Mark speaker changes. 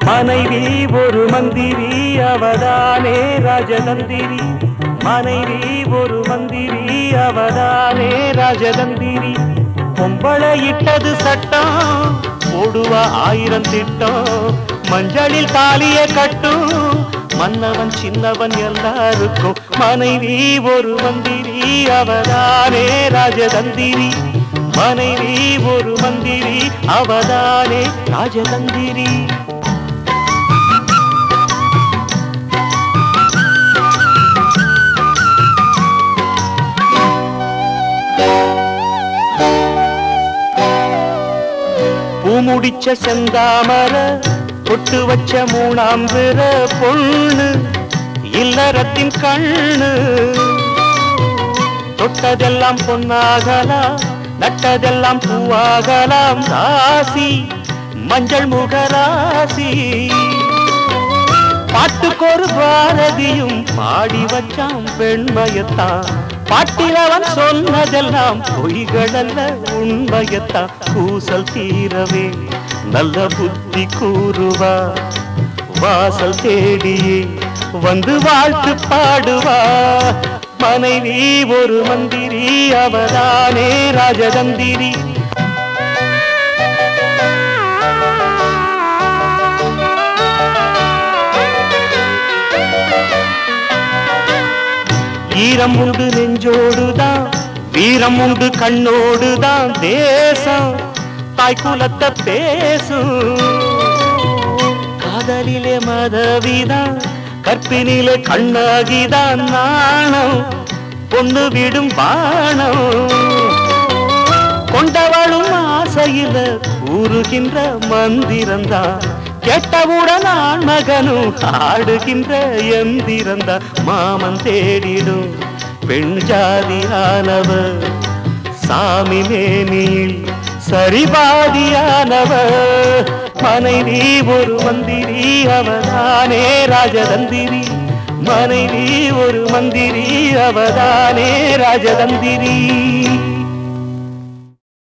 Speaker 1: மனைவி ஒரு மந்திரி அவதானே ராஜதந்திரி மனைவி ஒரு மந்திரி அவதானே ராஜதந்திரி பொம்பளை இட்டது சட்டம் போடுவா ஆயிரம் திட்டம் மஞ்சளில் தாலிய கட்டும் மன்னவன் சின்னவன் எல்லாருக்கும் மனைவி ஒரு மந்திரி அவதானே ராஜதந்திரி மனைவி ஒரு மந்திரி அவதானே ராஜதந்திரி பூமுடிச்ச செந்தாமர பொட்டு வச்ச மூணாம் பிற பொண்ணு இல்லறத்தின் கண்ணு தொட்டதெல்லாம் பொன்னாகலாம் நட்டதெல்லாம் பூவாகலாம் ராசி மஞ்சள் முகராசி பாட்டுக்கொரு பாரதியும் பாடி வச்சான் பெண்மையத்தான் பாட்டில் அவன் சொன்னதெல்லாம் பொய்களல்ல உண்மையத்தான் கூசல் தீரவே நல்ல புத்தி கூறுவா வாசல் தேடியே வந்து வாழ்த்து பாடுவா மனைவி ஒரு மந்திரி அவதானே ராஜதந்திரி ஈரம் உண்டு நெஞ்சோடுதான் வீரம் உண்டு கண்ணோடுதான் தேசம் தாய் குலத்தை பேசும் காதலிலே மதவிதான் கற்பினிலே கண்ணாகிதான் நாணம் பொண்ணு விடும் பாணம் கொண்டவளும் ஆசையில கூறுகின்ற மந்திரந்தான் கேட்டவுடன் ஆண் மகனும் ஆடுகின்ற எந்திரந்தா மாமன் தேடிடும் பெண் ஜாதியானவர் சாமி மேனியில் சரிபாதியானவர் மனைவி ஒரு மந்திரி அவதானே ராஜதந்திரி மனைவி ஒரு மந்திரி அவதானே ராஜதந்திரி